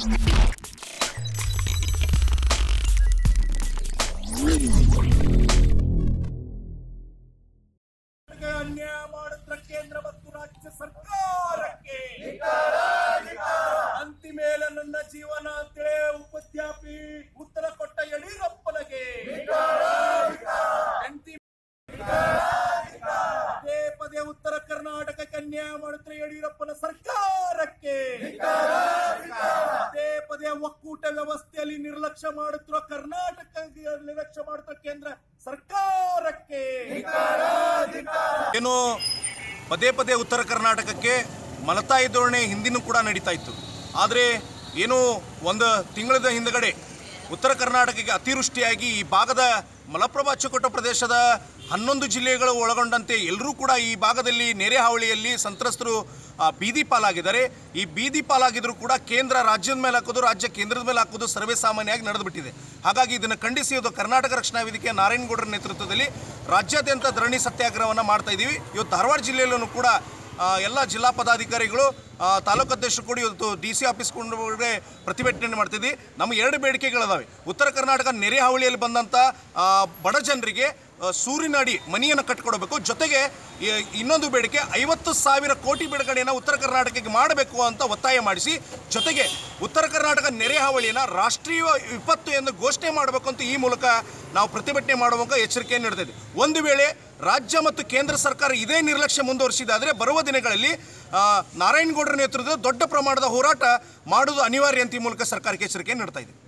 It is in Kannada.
ಅನ್ಯಾಯ ಮಾಡುತ್ತ ಕೇಂದ್ರ ಮತ್ತು ರಾಜ್ಯ ಸರ್ಕಾರಕ್ಕೆ ಅಂತಿಮೇಲ ನನ್ನ ಜೀವನ ಅಂತೇಳಿ ಉಪದ್ಯಾಪಿ ಉತ್ತರ ಕೊಟ್ಟ ಯಡಿಯೂರಪ್ಪನಿಗೆ ಅಂತಿ ಪದೇ ಪದೇ ಉತ್ತರ ಕರ್ನಾಟಕಕ್ಕೆ ಅನ್ಯಾಯ ಮಾಡುತ್ತಿರುವ ಯಡಿಯೂರಪ್ಪನ ಸರ್ಕಾರಕ್ಕೆ ಪದೇ ಪದೇ ಒಕ್ಕೂಟ ವ್ಯವಸ್ಥೆಯಲ್ಲಿ ನಿರ್ಲಕ್ಷ್ಯ ಮಾಡುತ್ತಿರುವ ಕರ್ನಾಟಕ ನಿರ್ಲಕ್ಷ್ಯ ಮಾಡುತ್ತಿರುವ ಕೇಂದ್ರ ಸರ್ಕಾರಕ್ಕೆ ಏನು ಪದೇ ಪದೇ ಉತ್ತರ ಕರ್ನಾಟಕಕ್ಕೆ ಮಲತಾಯಿ ಧೋರಣೆ ಹಿಂದಿನೂ ಕೂಡ ನಡೀತಾ ಇತ್ತು ಆದರೆ ಏನು ಒಂದು ತಿಂಗಳದ ಹಿಂದಗಡೆ ಉತ್ತರ ಕರ್ನಾಟಕಕ್ಕೆ ಅತಿವೃಷ್ಟಿಯಾಗಿ ಈ ಭಾಗದ ಮಲಪ್ರಭಾ ಅಚ್ಚುಕಟ್ಟು ಪ್ರದೇಶದ ಹನ್ನೊಂದು ಜಿಲ್ಲೆಗಳು ಒಳಗೊಂಡಂತೆ ಎಲ್ಲರೂ ಕೂಡ ಈ ಭಾಗದಲ್ಲಿ ನೆರೆ ಹಾವಳಿಯಲ್ಲಿ ಸಂತ್ರಸ್ತರು ಆ, ಬೀದಿ ಪಾಲಾಗಿದ್ದಾರೆ ಈ ಬೀದಿ ಪಾಲಾಗಿದ್ರು ಕೂಡ ಕೇಂದ್ರ ರಾಜ್ಯದ ಮೇಲೆ ಹಾಕೋದು ರಾಜ್ಯ ಕೇಂದ್ರದ ಮೇಲೆ ಹಾಕೋದು ಸರ್ವೇ ಸಾಮಾನ್ಯವಾಗಿ ನಡೆದುಬಿಟ್ಟಿದೆ ಹಾಗಾಗಿ ಇದನ್ನು ಖಂಡಿಸಿ ಇದು ಕರ್ನಾಟಕ ರಕ್ಷಣಾ ವೇದಿಕೆ ನಾರಾಯಣಗೌಡರ ನೇತೃತ್ವದಲ್ಲಿ ರಾಜ್ಯಾದ್ಯಂತ ಧರಣಿ ಸತ್ಯಾಗ್ರಹವನ್ನು ಮಾಡ್ತಾ ಇದ್ದೀವಿ ಇವತ್ತು ಧಾರವಾಡ ಜಿಲ್ಲೆಯಲ್ಲೂ ಕೂಡ ಆ, ಎಲ್ಲ ಜಿಲ್ಲಾ ಪದಾಧಿಕಾರಿಗಳು ಆ, ತಾಲೂಕು ಅಧ್ಯಕ್ಷರು ಕೂಡ ಇವತ್ತು ಡಿ ಸಿ ಆಫೀಸ್ ಕೊಂಡೇ ಪ್ರತಿಭಟನೆ ಮಾಡ್ತಿದ್ವಿ ನಮ್ಮ ಎರಡು ಬೇಡಿಕೆಗಳಿದಾವೆ ಉತ್ತರ ಕರ್ನಾಟಕ ನೆರೆ ಹಾವಳಿಯಲ್ಲಿ ಬಂದಂಥ ಆ, ಬಡ ಜನರಿಗೆ ಆ, ಸೂರಿನಡಿ ಮನೆಯನ್ನು ಕಟ್ಕೊಡ್ಬೇಕು ಜೊತೆಗೆ ಈ- ಇನ್ನೊಂದು ಬೇಡಿಕೆ ಐವತ್ತು ಸಾವಿರ ಕೋಟಿ ಬಿಡುಗಡೆಯನ್ನು ಉತ್ತರ ಕರ್ನಾಟಕಕ್ಕೆ ಮಾಡಬೇಕು ಅಂತ ಒತ್ತಾಯ ಮಾಡಿಸಿ ಜೊತೆಗೆ ಉತ್ತರ ಕರ್ನಾಟಕ ನೆರೆ ಹಾವಳಿಯನ್ನು ರಾಷ್ಟ್ರೀಯ ವಿಪತ್ತು ಎಂದು ಘೋಷಣೆ ಮಾಡಬೇಕು ಅಂತ ಈ ಮೂಲಕ ನಾವು ಪ್ರತಿಭಟನೆ ಮಾಡುವ ಮೂಲಕ ಎಚ್ಚರಿಕೆಯನ್ನು ನೀಡ್ತಾ ಇದ್ದೀವಿ ಒಂದು ವೇಳೆ ರಾಜ್ಯ ಮತ್ತು ಕೇಂದ್ರ ಸರ್ಕಾರ ಇದೇ ನಿರ್ಲಕ್ಷ್ಯ ಮುಂದುವರಿಸಿದಾದರೆ ಬರುವ ದಿನಗಳಲ್ಲಿ ಆ, ನಾರಾಯಣಗೌಡರ ನೇತೃತ್ವದ ದೊಡ್ಡ ಪ್ರಮಾಣದ ಹೋರಾಟ ಮಾಡುವುದು ಅನಿವಾರ್ಯ ಅಂತ ಈ ಮೂಲಕ ಸರ್ಕಾರಕ್ಕೆ ಎಚ್ಚರಿಕೆಯನ್ನು ನೀಡ್ತಾ ಇದೆ